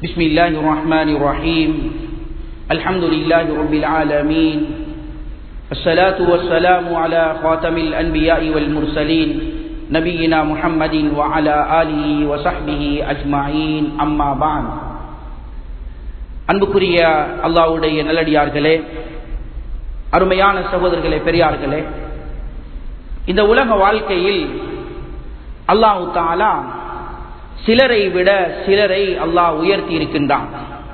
بسم الله الرحمن الرحيم الحمد لله رب العالمين الصلاة والسلام على خاتم الأنبياء والمرسلين نبينا محمد وعلى آله وصحبه أجمعين أما بعد அன்புக்குரிய அல்லாவுடைய நல்லடியார்களே அருமையான சகோதரர்களே பெரியார்களே இந்த உலக வாழ்க்கையில் அல்லாஹு தாலா சிலரை விட சிலரை அல்லாஹ் உயர்த்தி இருக்கின்றான்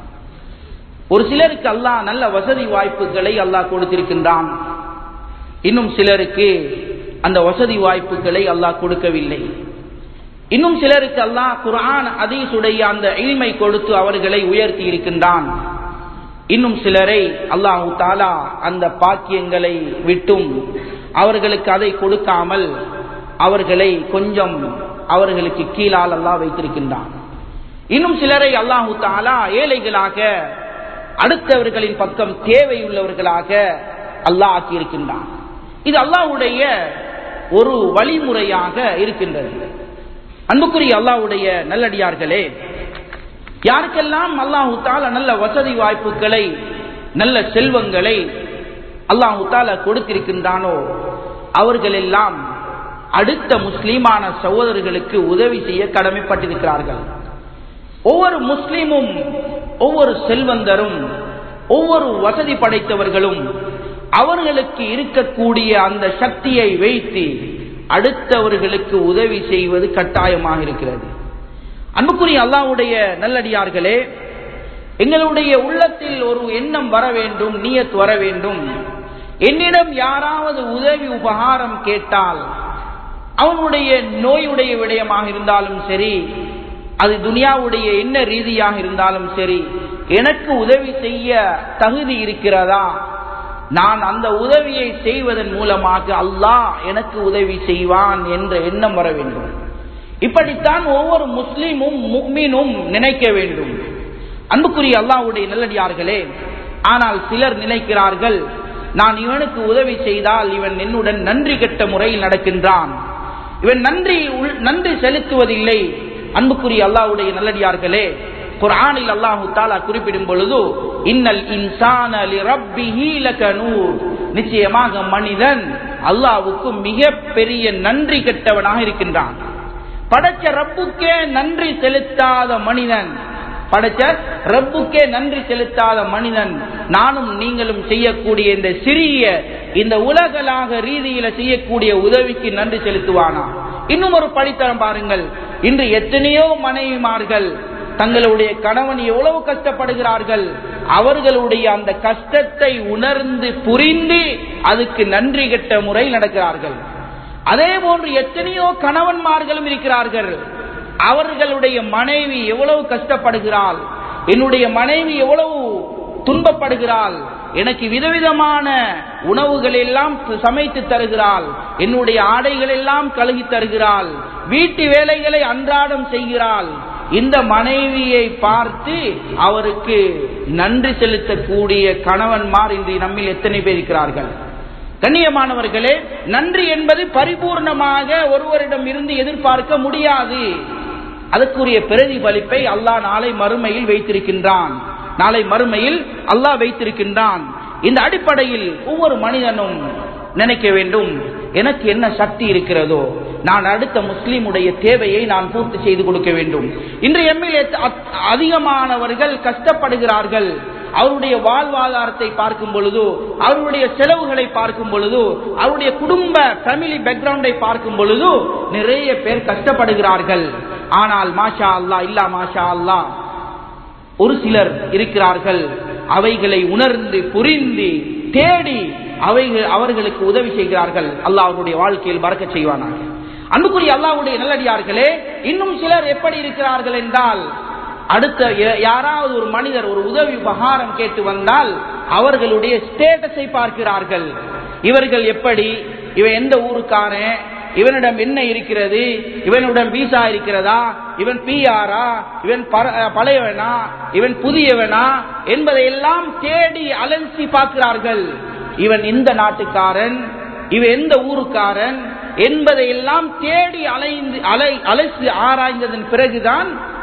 ஒரு சிலருக்கு அல்லாஹ் நல்ல வசதி வாய்ப்புகளை அல்லாஹ் கொடுத்திருக்கின்றான் இன்னும் சிலருக்கு அந்த வசதி வாய்ப்புகளை அல்லாஹ் கொடுக்கவில்லை இன்னும் சிலருக்கு அல்லாஹ் குரான் அதீசுடைய அந்த இல்மை கொடுத்து அவர்களை உயர்த்தி இருக்கின்றான் இன்னும் சிலரை அல்லாஹு தாலா அந்த பாக்கியங்களை விட்டும் அவர்களுக்கு அதை கொடுக்காமல் அவர்களை கொஞ்சம் அவர்களுக்கு கீழால் அல்லாஹ் வைத்திருக்கின்றான் இன்னும் சிலரை அல்லாஹு தாலா ஏழைகளாக அடுத்தவர்களின் பக்கம் தேவையுள்ளவர்களாக அல்லாஹ் ஆக்கியிருக்கின்றான் இது அல்லாஹுடைய ஒரு வழிமுறையாக இருக்கின்றது அன்புக்குரிய அல்லாஹுடைய நல்லடியார்களே யாருக்கெல்லாம் அல்லாஹு தால நல்ல வசதி வாய்ப்புகளை நல்ல செல்வங்களை அல்லாஹு தால கொடுத்திருக்கின்றானோ அவர்கள் எல்லாம் அடுத்த முஸ்லீமான சகோதரர்களுக்கு உதவி செய்ய கடமைப்பட்டிருக்கிறார்கள் ஒவ்வொரு முஸ்லீமும் ஒவ்வொரு செல்வந்தரும் ஒவ்வொரு வசதி படைத்தவர்களும் அவர்களுக்கு இருக்கக்கூடிய அந்த சக்தியை வைத்து அடுத்தவர்களுக்கு உதவி செய்வது கட்டாயமாக இருக்கிறது அன்புக்குரிய அல்லாவுடைய நல்லடியார்களே எங்களுடைய உள்ளத்தில் ஒரு எண்ணம் வர வேண்டும் நீயத் வர வேண்டும் என்னிடம் யாராவது உதவி உபகாரம் கேட்டால் அவனுடைய நோயுடைய விடயமாக இருந்தாலும் சரி அது துனியாவுடைய என்ன ரீதியாக இருந்தாலும் சரி எனக்கு உதவி செய்ய தகுதி இருக்கிறதா நான் அந்த உதவியை செய்வதன் மூலமாக அல்லாஹ் எனக்கு உதவி செய்வான் என்ற எண்ணம் வர வேண்டும் இப்படித்தான் ஒவ்வொரு முஸ்லீமும் முக்மீனும் நினைக்க வேண்டும் அன்புக்குரிய அல்லாவுடைய நல்லடியார்களே ஆனால் சிலர் நினைக்கிறார்கள் நான் இவனுக்கு உதவி செய்தால் இவன் என்னுடன் நன்றி கெட்ட முறையில் நடக்கின்றான் இவன் நன்றி நன்றி செலுத்துவதில்லை அன்புக்குரிய அல்லாவுடைய நல்லடியார்களே குரானில் அல்லாஹு தாலா குறிப்பிடும் பொழுது இன்னல் இன்சான நிச்சயமாக மனிதன் அல்லாவுக்கு மிக பெரிய நன்றி கெட்டவனாக இருக்கின்றான் படைச்ச ரப்புக்கே நன்றி செலுத்தாத மனிதன் படைச்ச ரப்புக்கே நன்றி செலுத்தாத மனிதன் நானும் நீங்களும் செய்யக்கூடிய இந்த சிறிய இந்த உலகலாக ரீதியில செய்யக்கூடிய உதவிக்கு நன்றி செலுத்துவானா இன்னும் ஒரு படித்தரம் பாருங்கள் இன்று எத்தனையோ மனைவிமார்கள் தங்களுடைய கணவன் எவ்வளவு கஷ்டப்படுகிறார்கள் அவர்களுடைய அந்த கஷ்டத்தை உணர்ந்து புரிந்து அதுக்கு நன்றி கெட்ட முறை நடக்கிறார்கள் அதே போன்று எத்தனையோ கணவன்மார்களும் இருக்கிறார்கள் அவர்களுடைய மனைவி எவ்வளவு கஷ்டப்படுகிறாள் என்னுடைய மனைவி எவ்வளவு துன்பப்படுகிறாள் எனக்கு விதவிதமான உணவுகள் எல்லாம் சமைத்து தருகிறாள் என்னுடைய ஆடைகள் எல்லாம் கழுகி தருகிறாள் வீட்டு வேலைகளை அன்றாடம் செய்கிறாள் இந்த மனைவியை பார்த்து அவருக்கு நன்றி செலுத்தக்கூடிய கணவன்மார் இன்று நம்மில் எத்தனை பேர் இருக்கிறார்கள் கண்ணியமானவர்களே நன்றி என்பது பரிபூர்ணமாக ஒருவரிடம் இருந்து எதிர்பார்க்க முடியாது அதற்குரிய பிரதிபலிப்பை அல்லாஹ் நாளை மறுமையில் வைத்திருக்கின்றான் நாளை மறுமையில் அல்லாஹ் வைத்திருக்கின்றான் இந்த அடிப்படையில் ஒவ்வொரு மனிதனும் நினைக்க வேண்டும் எனக்கு என்ன சக்தி இருக்கிறதோ நான் அடுத்த முஸ்லீமுடைய தேவையை நான் பூர்த்தி செய்து கொடுக்க வேண்டும் இன்று எம்எல்ஏ அதிகமானவர்கள் கஷ்டப்படுகிறார்கள் அவருடைய வாழ்வாதாரத்தை பார்க்கும் பொழுது அவருடைய செலவுகளை பார்க்கும் பொழுது அவருடைய குடும்ப ஃபேமிலி பேக்ரவுண்டை பார்க்கும் பொழுது நிறைய பேர் கஷ்டப்படுகிறார்கள் ஆனால் மாஷா அல்லா இல்லா மாஷா அல்லா ஒரு சிலர் இருக்கிறார்கள் அவைகளை உணர்ந்து புரிந்து தேடி அவைகள் அவர்களுக்கு உதவி செய்கிறார்கள் அல்லாஹ் அவருடைய வாழ்க்கையில் பறக்க செய்வானாக அன்புக்குரிய அல்லாவுடைய நல்லடியார்களே இன்னும் சிலர் எப்படி இருக்கிறார்கள் என்றால் அடுத்த யாராவது ஒரு மனிதர் ஒரு உதவி உபகாரம் கேட்டு வந்தால் அவர்களுடைய ஸ்டேட்டஸை பார்க்கிறார்கள் இவர்கள் எப்படி இவன் எந்த ஊருக்காரன் இவனிடம் என்ன இருக்கிறது இவனிடம் வீசா இருக்கிறதா இவன் பிஆரா இவன் பழையவனா இவன் புதியவனா என்பதையெல்லாம் தேடி அலசி பார்க்கிறார்கள் இவன் இந்த நாட்டுக்காரன் இவன் எந்த ஊருக்காரன் என்பதையெல்லாம் தேடி அலைந்து அலை அலசி ஆராய்ந்ததன் பிறகுதான்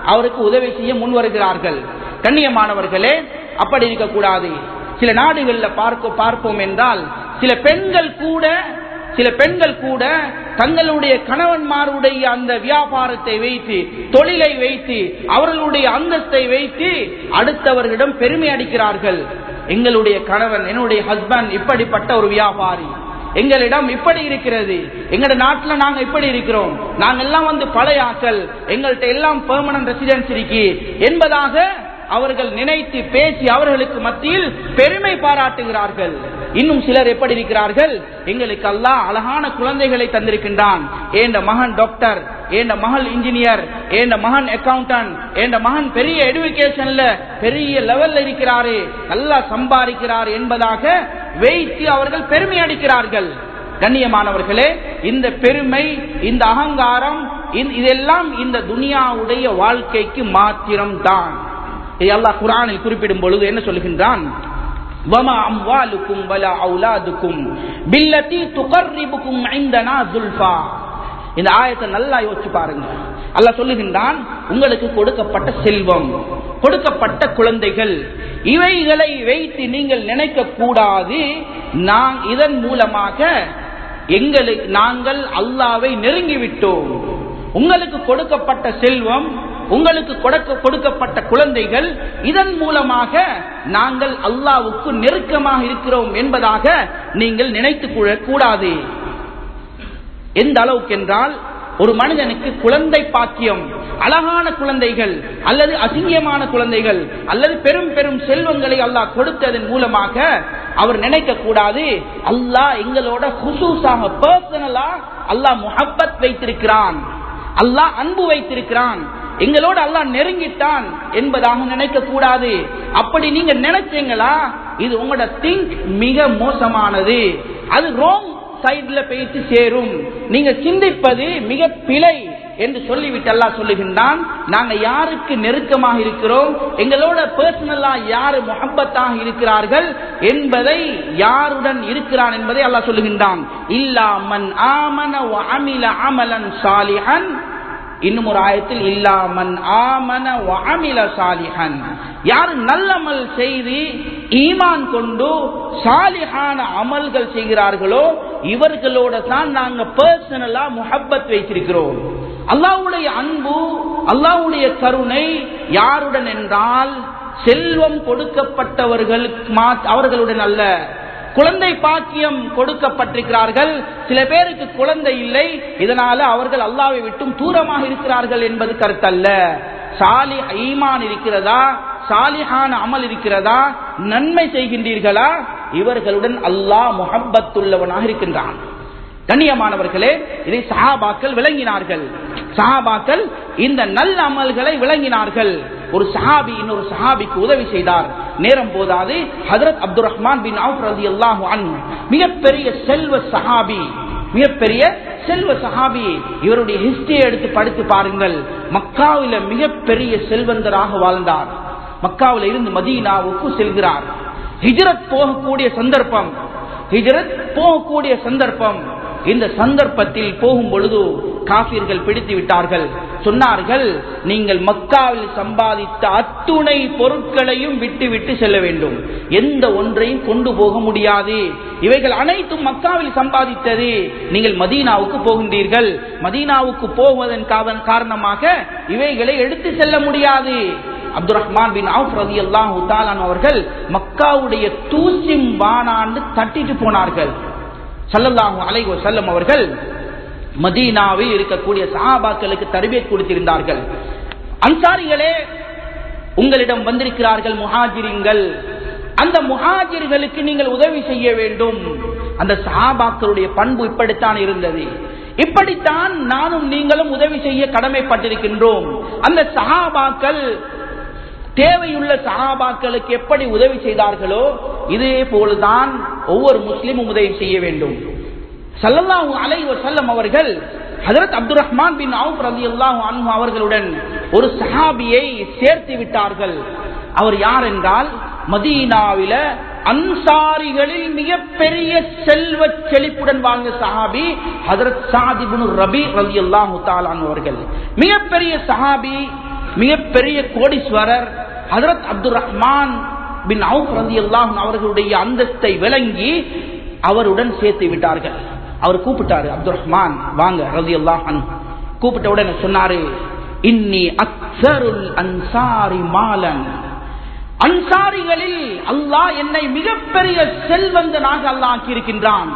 அவருக்கு உதவி செய்ய முன் வருகிறார்கள் கண்ணியமானவர்களே அப்படி இருக்கக்கூடாது சில நாடுகளில் பார்க்க பார்ப்போம் என்றால் சில பெண்கள் கூட சில பெண்கள் கூட தங்களுடைய கணவன்மாருடைய அந்த வியாபாரத்தை வைத்து தொழிலை வைத்து அவர்களுடைய அந்தஸ்தை வைத்து அடுத்தவர்களிடம் பெருமை அடிக்கிறார்கள் எங்களுடைய கணவன் என்னுடைய ஹஸ்பண்ட் இப்படிப்பட்ட ஒரு வியாபாரி எங்களிடம் இப்படி இருக்கிறது எங்கட நாட்டுல நாங்க இப்படி இருக்கிறோம் நாங்க எல்லாம் வந்து பழைய ஆக்கள் எங்கள்கிட்ட எல்லாம் பெர்மனன்ட் ரெசிடென்ஸ் இருக்கு என்பதாக அவர்கள் நினைத்து பேசி அவர்களுக்கு மத்தியில் பெருமை பாராட்டுகிறார்கள் இன்னும் சிலர் எப்படி இருக்கிறார்கள் எங்களுக்கு அல்லாஹ் அழகான குழந்தைகளை தந்திருக்கின்றான் ஏண்ட மகன் டாக்டர் ஏண்ட மகள் இன்ஜினியர் ஏண்ட மகன் அக்கவுண்டன்ட் ஏண்ட மகன் பெரிய எடுகேஷன்ல பெரிய லெவல்ல இருக்கிறாரு நல்லா சம்பாதிக்கிறார் என்பதாக வைத்து அவர்கள் பெருமை அடிக்கிறார்கள் கண்ணியமானவர்களே இந்த பெருமை இந்த அகங்காரம் இதெல்லாம் இந்த துனியாவுடைய வாழ்க்கைக்கு மாத்திரம் தான் அல்லாஹ் குரானில் குறிப்பிடும் பொழுது என்ன சொல்லுகின்றான் وما أموالكم ولا أولادكم بالتي تقربكم عندنا زلفا இந்த ஆயத்தை நல்லா யோசிச்சு பாருங்க அல்ல சொல்லுகின்றான் உங்களுக்கு கொடுக்கப்பட்ட செல்வம் கொடுக்கப்பட்ட குழந்தைகள் இவைகளை வைத்து நீங்கள் நினைக்க கூடாது நான் இதன் மூலமாக எங்களுக்கு நாங்கள் அல்லாவை நெருங்கிவிட்டோம் உங்களுக்கு கொடுக்கப்பட்ட செல்வம் உங்களுக்கு கொடுக்கப்பட்ட குழந்தைகள் இதன் மூலமாக நாங்கள் அல்லாவுக்கு நெருக்கமாக இருக்கிறோம் என்பதாக நீங்கள் நினைத்து கூடாது எந்த அளவுக்கு என்றால் ஒரு மனிதனுக்கு குழந்தை பாக்கியம் அழகான குழந்தைகள் அல்லது அசிங்கமான குழந்தைகள் அல்லது பெரும் பெரும் செல்வங்களை அல்லாஹ் கொடுத்ததன் மூலமாக அவர் நினைக்க கூடாது அல்லாஹ் எங்களோட குசூசாக பர்சனலா அல்லாஹ் முஹப்பத் வைத்திருக்கிறான் அல்லாஹ் அன்பு வைத்திருக்கிறான் எங்களோட அல்லாஹ் நெருங்கிட்டான் என்பதாக நினைக்க கூடாது அப்படி நீங்க நினைச்சீங்களா இது உங்களோட திங்க் மிக மோசமானது அது ரோங் சைட்ல போயிட்டு சேரும் நீங்க சிந்திப்பது மிக பிழை என்று சொல்லிவிட்டு அல்லாஹ் சொல்லுகின்றான் நாங்க யாருக்கு நெருக்கமாக இருக்கிறோம் எங்களோட பர்சனலா யாரு முகப்பத்தாக இருக்கிறார்கள் என்பதை யாருடன் இருக்கிறான் என்பதை அல்லாஹ் சொல்லுகின்றான் இல்லாமன் ஆமன அமில அமலன் சாலிஹன் இன்னும் ஒரு ஆயத்தில் இல்லாமன் ஆமன அமில சாலிஹன் யார் நல்லமல் செய்து ஈமான் கொண்டு சாலிஹான அமல்கள் செய்கிறார்களோ இவர்களோட தான் நாங்க பர்சனலா முஹப்பத் வைத்திருக்கிறோம் அல்லாவுடைய அன்பு அல்லாவுடைய கருணை யாருடன் என்றால் செல்வம் கொடுக்கப்பட்டவர்களுக்கு அவர்களுடன் அல்ல குழந்தை பாக்கியம் கொடுக்கப்பட்டிருக்கிறார்கள் சில பேருக்கு குழந்தை இல்லை இதனால அவர்கள் அல்லாவை விட்டும் தூரமாக இருக்கிறார்கள் என்பது கருத்தல்ல சாலி ஈமான் இருக்கிறதா சாலிஹான அமல் இருக்கிறதா நன்மை செய்கின்றீர்களா இவர்களுடன் அல்லாஹ் முகப்பத்துள்ளவனாக இருக்கின்றான் கண்ணியமானவர்களே இதை சஹாபாக்கள் விளங்கினார்கள் சஹாபாக்கள் இந்த நல்ல அமல்களை விளங்கினார்கள் ஒரு சஹாபி இன்னொரு சஹாபிக்கு உதவி செய்தார் நேரம் போதாது ஹதரத் அப்துல் ரஹ்மான் பின் அவுப் ரதி அல்லாஹு மிகப்பெரிய செல்வ சஹாபி மிகப்பெரிய செல்வ சஹாபி இவருடைய ஹிஸ்டரியை எடுத்து படித்து பாருங்கள் மக்காவில மிகப்பெரிய செல்வந்தராக வாழ்ந்தார் மக்காவில இருந்து மதீனாவுக்கு செல்கிறார் ஹிஜரத் போகக்கூடிய சந்தர்ப்பம் ஹிஜரத் போகக்கூடிய சந்தர்ப்பம் இந்த சந்தர்ப்பத்தில் போகும் பொழுது காபிர்கள் பிடித்து விட்டார்கள் சொன்னார்கள் நீங்கள் மக்காவில் சம்பாதித்த அத்துணை பொருட்களையும் விட்டு விட்டு செல்ல வேண்டும் எந்த ஒன்றையும் கொண்டு போக முடியாது இவைகள் அனைத்தும் மக்காவில் சம்பாதித்தது நீங்கள் மதீனாவுக்கு போகின்றீர்கள் மதீனாவுக்கு போவதன் காரணமாக இவைகளை எடுத்து செல்ல முடியாது அப்துல் ரஹ்மான் பின் அவுப் ரதி அல்லாஹு அவர்கள் மக்காவுடைய தூசிம் வானாண்டு தட்டிட்டு போனார்கள் சல்லல்லாஹு அலைஹி வஸல்லம் அவர்கள் மதீனாவில் இருக்கக்கூடிய சஹாபாக்களுக்கு தரபியத் கொடுத்திருந்தார்கள் அன்சாரிகளே உங்களிடம் வந்திருக்கிறார்கள் முஹாஜிரிங்கள் அந்த முஹாஜிர்களுக்கு நீங்கள் உதவி செய்ய வேண்டும் அந்த சஹாபாக்களுடைய பண்பு இப்படித்தான் இருந்தது இப்படித்தான் நானும் நீங்களும் உதவி செய்ய கடமைப்பட்டிருக்கின்றோம் அந்த சஹாபாக்கள் தேவையுள்ள சஹாபாக்களுக்கு எப்படி உதவி செய்தார்களோ இதே போலதான் ஒவ்வொரு முஸ்லிமும் உதவி செய்ய வேண்டும் சல்லல்லாஹு அலை வசல்லம் அவர்கள் ஹதரத் அப்துல் ரஹ்மான் பின் அவுப் ரதி அல்லாஹு அன்ஹு அவர்களுடன் ஒரு சஹாபியை சேர்த்து விட்டார்கள் அவர் யார் என்றால் மதீனாவில அன்சாரிகளில் மிகப்பெரிய செல்வ செழிப்புடன் வாழ்ந்த சஹாபி ஹதரத் சாதிபுன் ரபி ரதி அல்லாஹு அவர்கள் மிகப்பெரிய சஹாபி மிகப்பெரிய கோடீஸ்வரர் ஹதரத் அப்துல் ரஹ்மான் பின் அவுப் ரதி அவர்களுடைய அந்தஸ்தை விளங்கி அவருடன் சேர்த்து விட்டார்கள் அவர் கூப்பிட்டாரு அப்துல் ரஹ்மான் வாங்க ரதி அல்லாஹன் கூப்பிட்ட உடனே சொன்னாரு இன்னி அக்சருல் அன்சாரி மாலன் அன்சாரிகளில் அல்லாஹ் என்னை மிகப்பெரிய செல்வந்தனாக அல்லாஹ் ஆக்கியிருக்கின்றான்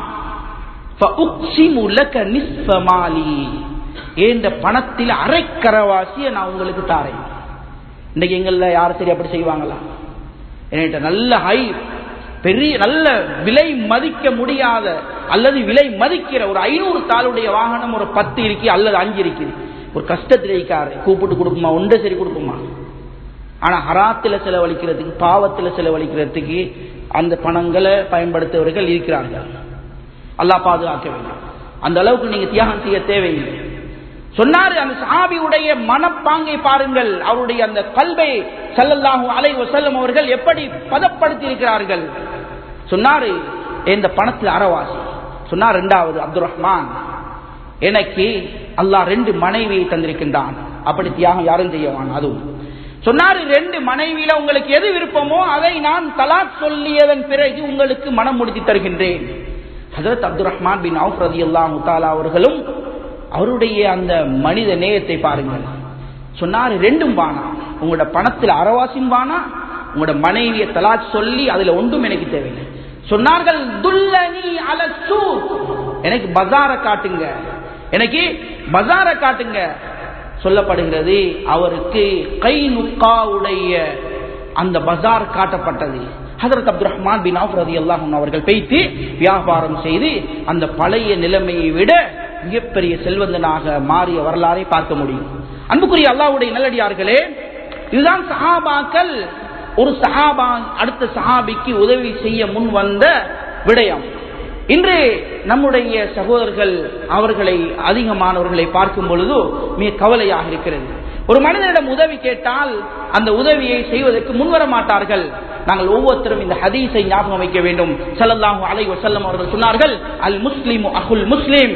ஏந்த பணத்தில் அரைக்கரவாசிய நான் உங்களுக்கு தாரேன் இன்னைக்கு எங்கள்ல யாரும் சரி அப்படி செய்வாங்களா என்கிட்ட நல்ல ஹை பெரிய நல்ல விலை மதிக்க முடியாத அல்லது விலை மதிக்கிற ஒரு ஐநூறு தாளுடைய வாகனம் ஒரு பத்து இருக்கு அல்லது அஞ்சு இருக்குது ஒரு கஷ்டத்தில் இருக்காரு கூப்பிட்டு கொடுக்குமா ஒன்றை சரி கொடுக்குமா ஆனா ஹராத்துல செலவழிக்கிறதுக்கு பாவத்துல செலவழிக்கிறதுக்கு அந்த பணங்களை பயன்படுத்துவர்கள் இருக்கிறார்கள் அல்லாஹ் பாதுகாக்க வேண்டும் அந்த அளவுக்கு நீங்க தியாகம் செய்ய தேவையில்லை சொன்னாரு அந்த சாபியுடைய மனப்பாங்கை பாருங்கள் அவருடைய அந்த கல்வை சல்லல்லாஹு அலை வசல்லம் அவர்கள் எப்படி பதப்படுத்தி இருக்கிறார்கள் சொன்னாரு இந்த பணத்தில் அறவாசி சொன்னார் இரண்டாவது அப்துல் ரஹ்மான் எனக்கு அல்லாஹ் ரெண்டு மனைவியை தந்திருக்கின்றான் அப்படி தியாகம் யாரும் செய்யவான் அதுவும் சொன்னாரு ரெண்டு மனைவியில உங்களுக்கு எது விருப்பமோ அதை நான் தலாக் சொல்லியதன் பிறகு உங்களுக்கு மனம் முடித்து தருகின்றேன் ஹசரத் அப்துல் ரஹ்மான் பின் அவுப் ரதி அல்லா அவர்களும் அவருடைய அந்த மனித நேயத்தை பாருங்கள் சொன்னாரு ரெண்டும் வானா உங்களோட பணத்தில் அறவாசியும் வானா உங்களோட மனைவியை தலாக் சொல்லி அதுல ஒன்றும் எனக்கு தேவையில்லை சொன்னார்கள் துல்லனி அலசூ எனக்கு பஜார காட்டுங்க எனக்கு பஜார காட்டுங்க சொல்லப்படுகிறது அவருக்கு கை நுக்காவுடைய அந்த பஜார் காட்டப்பட்டது ஹதரத் அப்துல் ரஹ்மான் பின் ஆஃப் ரதி அல்லாஹன் அவர்கள் பேய்த்து வியாபாரம் செய்து அந்த பழைய நிலைமையை விட மிகப்பெரிய செல்வந்தனாக மாறிய வரலாறை பார்க்க முடியும் அன்புக்குரிய அல்லாவுடைய நல்லடியார்களே இதுதான் சஹாபாக்கள் ஒரு சஹாபா அடுத்த சஹாபிக்கு உதவி செய்ய முன் வந்த விடயம் இன்று நம்முடைய சகோதரர்கள் அவர்களை அதிகமானவர்களை பார்க்கும் பொழுது மிக கவலையாக இருக்கிறது ஒரு மனிதனிடம் உதவி கேட்டால் அந்த உதவியை செய்வதற்கு முன்வர மாட்டார்கள் நாங்கள் ஒவ்வொருத்தரும் இந்த ஹதீஸை ஞாபகம் வைக்க வேண்டும் சல்லல்லாஹு அலை வசல்லம் அவர்கள் சொன்னார்கள் அல் முஸ்லிம் அகுல் முஸ்லிம்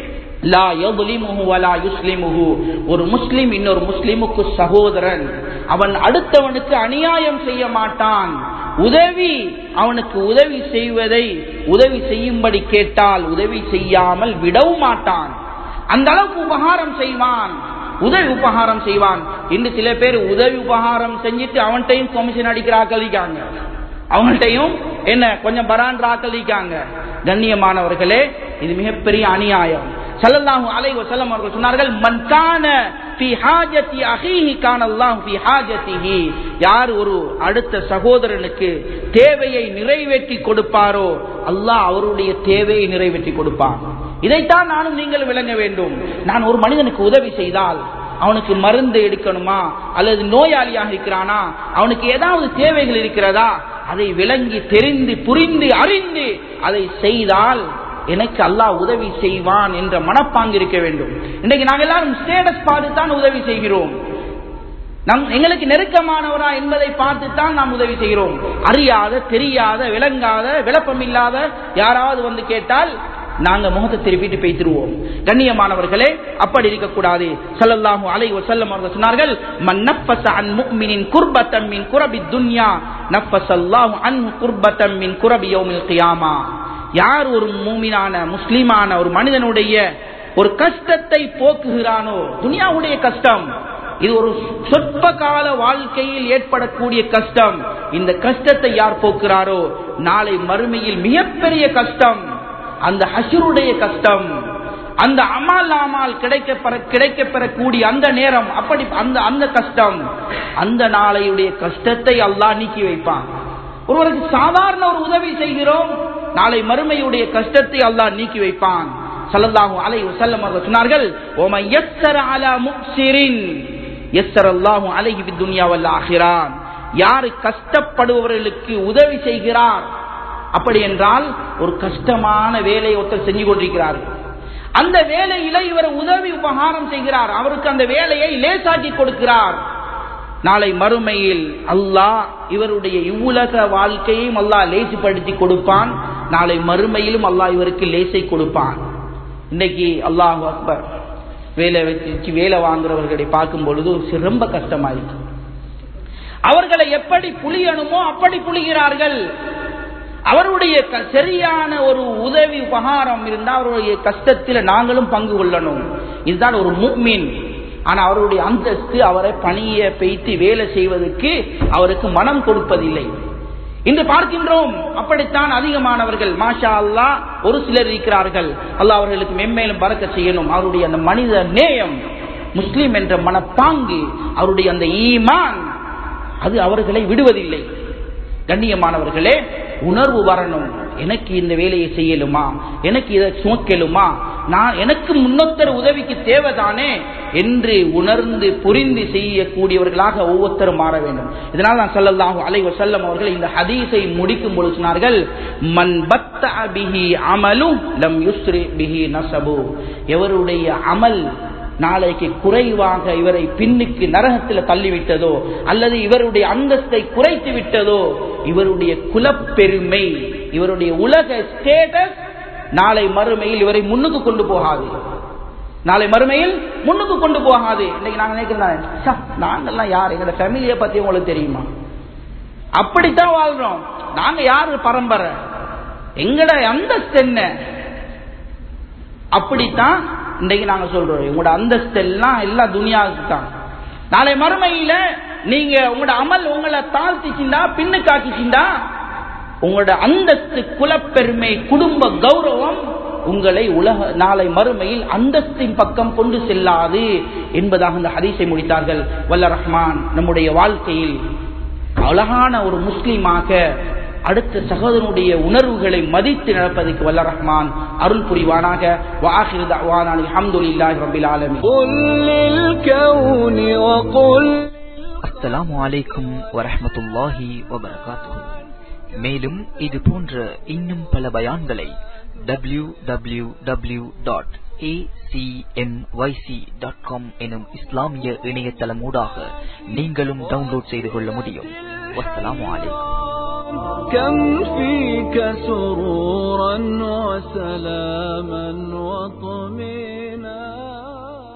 லா யظ்லிமுஹு வலா யுஸ்லிமுஹு ஒரு முஸ்லிம் இன்னொரு முஸ்லிமுக்கு சகோதரன் அவன் அடுத்தவனுக்கு அநியாயம் செய்ய மாட்டான் உதவி அவனுக்கு உதவி செய்வதை உதவி செய்யும்படி கேட்டால் உதவி செய்யாமல் விடவும் மாட்டான் அந்த அளவுக்கு உபகாரம் செய்வான் உதவி உபகாரம் செய்வான் இன்று சில பேர் உதவி உபகாரம் செஞ்சுட்டு அவன்கிட்டையும் கமிஷன் அடிக்கிறாக்களிக்காங்க அவங்கள்ட்டையும் என்ன கொஞ்சம் பரான் ராக்களிக்காங்க கண்ணியமானவர்களே இது மிகப்பெரிய அநியாயம் சல்லல்லாஹு அலைஹி வஸல்லம் அவர்கள் சொன்னார்கள் மன் கான ஃபி ஹாஜதி அஹீஹி கான அல்லாஹ் ஃபி ஹாஜதிஹி யார் ஒரு அடுத்த சகோதரனுக்கு தேவையை நிறைவேற்றி கொடுப்பாரோ அல்லாஹ் அவருடைய தேவையை நிறைவேற்றி கொடுப்பான் இதைத்தான் நானும் நீங்கள் விளங்க வேண்டும் நான் ஒரு மனிதனுக்கு உதவி செய்தால் அவனுக்கு மருந்து எடுக்கணுமா அல்லது நோயாளியாக இருக்கிறானா அவனுக்கு ஏதாவது தேவைகள் இருக்கிறதா அதை விளங்கி தெரிந்து புரிந்து அறிந்து அதை செய்தால் எனக்கு அல்லாஹ் உதவி செய்வான் என்ற மனப்பாங்கு இருக்க வேண்டும் இன்றைக்கு நாங்கள் எல்லாரும் ஸ்டேட்டஸ் பார்த்து தான் உதவி செய்கிறோம் நம் எங்களுக்கு நெருக்கமானவரா என்பதை பார்த்து தான் நாம் உதவி செய்கிறோம் அறியாத தெரியாத விளங்காத விளப்பம் இல்லாத யாராவது வந்து கேட்டால் நாங்க முகத்தை திருப்பிட்டு பேசிடுவோம் கண்ணியமானவர்களே அப்படி இருக்கக்கூடாது சல்லல்லாஹு அலைஹி வஸல்லம் அவர்கள் சொன்னார்கள் மன் நஃபஸ அன் முஃமினின் குர்பத்தன் மின் குரபி துன்யா நஃபஸல்லாஹு அன்ஹு குர்பத்தன் மின் குரபி யௌமில் கியாமா யார் ஒரு மூமினான முஸ்லிமான ஒரு மனிதனுடைய ஒரு கஷ்டத்தை போக்குகிறானோ துனியாவுடைய கஷ்டம் இது ஒரு சொற்ப கால வாழ்க்கையில் ஏற்படக்கூடிய கஷ்டம் இந்த கஷ்டத்தை யார் போக்குறாரோ நாளை மறுமையில் மிகப்பெரிய கஷ்டம் அந்த ஹஷருடைய கஷ்டம் அந்த அமால் அமால் கிடைக்க கிடைக்க பெறக்கூடிய அந்த நேரம் அப்படி அந்த அந்த கஷ்டம் அந்த நாளையுடைய கஷ்டத்தை அல்லாஹ் நீக்கி வைப்பான் ஒருவருக்கு சாதாரண ஒரு உதவி செய்கிறோம் நாளை மறுமையுடைய கஷ்டத்தை அல்லாஹ் நீக்கி வைப்பான் சல்லல்லாஹு அலைஹி வஸல்லம் அவர்கள் சொன்னார்கள் ஓம யஸ்ஸர அலா முக்ஸிரின் யஸ்ஸர அல்லாஹு அலைஹி பித் துன்யா வல் ஆখিরা யார் கஷ்டப்படுபவர்களுக்கு உதவி செய்கிறார் அப்படி என்றால் ஒரு கஷ்டமான வேலையை ஒருத்தர் செஞ்சு கொண்டிருக்கிறார் அந்த வேலையில இவர் உதவி உபகாரம் செய்கிறார் அவருக்கு அந்த வேலையை லேசாக்கி கொடுக்கிறார் நாளை மறுமையில் அல்லாஹ் இவருடைய இவ்வுலக வாழ்க்கையும் அல்லாஹ் லேசுப்படுத்தி கொடுப்பான் நாளை மறுமையிலும் அல்லாஹ் இவருக்கு லேசை கொடுப்பான் இன்னைக்கு அல்லாஹ் அக்பர் வேலை வச்சு வேலை வாங்குறவர்களை பார்க்கும் பொழுது ரொம்ப கஷ்டமாயிருக்கு அவர்களை எப்படி புளியணுமோ அப்படி புளிகிறார்கள் அவருடைய சரியான ஒரு உதவி உபகாரம் இருந்தால் அவருடைய கஷ்டத்தில் நாங்களும் பங்கு கொள்ளணும் இதுதான் ஒரு முக்மீன் ஆனா அவருடைய அந்தஸ்து அவரை பணிய பெய்த்து வேலை செய்வதற்கு அவருக்கு மனம் கொடுப்பதில்லை இன்று பார்க்கின்றோம் அப்படித்தான் அதிகமானவர்கள் மாஷா அல்லா ஒரு சிலர் இருக்கிறார்கள் அல்லாஹ் அவர்களுக்கு மென்மேலும் பறக்க செய்யணும் அவருடைய அந்த மனித நேயம் முஸ்லிம் என்ற மனப்பாங்கு அவருடைய அந்த ஈமான் அது அவர்களை விடுவதில்லை கண்ணியமானவர்களே உணர்வு வரணும் எனக்கு இந்த வேலையை செய்யலுமா எனக்கு இதை சுமக்கலுமா நான் எனக்கு முன்னொத்தர் உதவிக்கு தேவைதானே என்று உணர்ந்து புரிந்து செய்யக்கூடியவர்களாக ஒவ்வொருத்தரும் மாற வேண்டும் இதனால் நான் சொல்லலாம் அலை வசல்லம் அவர்கள் இந்த ஹதீஸை முடிக்கும் பொழுது சொன்னார்கள் மன் பத்த பிஹி அமலு லம் யுஸ்ரி பிஹி நசபு எவருடைய அமல் நாளைக்கு குறைவாக இவரை பின்னுக்கு நரகத்தில் தள்ளிவிட்டதோ அல்லது இவருடைய அந்தஸ்தை குறைத்து விட்டதோ இவருடைய குலப்பெருமை இவருடைய உலக ஸ்டேட்டஸ் நாளை மறுமையில் இவரை முன்னுக்கு கொண்டு போகாது நாளை மறுமையில் முன்னுக்கு கொண்டு போகாது இன்னைக்கு நாங்க நினைக்கிறோம் நாங்கெல்லாம் யார் எங்களோட ஃபேமிலியை பத்தி உங்களுக்கு தெரியுமா அப்படித்தான் வாழ்றோம் நாங்க யாரு பரம்பரை எங்கட அந்தஸ்து என்ன அப்படித்தான் இன்றைக்கு நாங்க சொல்றோம் உங்களோட அந்தஸ்து எல்லாம் எல்லாம் துனியாவுக்கு தான் நாளை மறுமையில நீங்க உங்களோட அமல் உங்களை தாழ்த்திச்சிண்டா பின்னுக்கு ஆக்கிச்சிண்டா உங்களோட அந்தஸ்து குலப்பெருமை குடும்ப கௌரவம் உங்களை உலக நாளை மறுமையில் அந்தஸ்தின் பக்கம் கொண்டு செல்லாது என்பதாக இந்த ஹதீஸை முடித்தார்கள் வல்ல ரஹ்மான் நம்முடைய வாழ்க்கையில் அழகான ஒரு முஸ்லீமாக அடுத்த சகோதரனுடைய உணர்வுகளை மதித்து நடப்பதற்கு வல்ல ரஹ்மான் அருள் புரிவானாக வாஹிர் தஅவானா அல்ஹம்துலில்லாஹி ரப்பில் ஆலமீன் அஸ்ஸலாமு அலைக்கும் வரஹ்மத்துல்லாஹி வபரகாத்துஹு மேலும் இது போன்ற இன்னும் பல பயான்களை W W W dot acmyc.com எனும் இஸ்லாமிய இணையதளம் ஊடாக நீங்களும் டவுன்லோட் செய்து கொள்ள முடியும் வஸ்ஸலாமு அலைக்கும் كم فيك سرورا وسلاما وطمئنا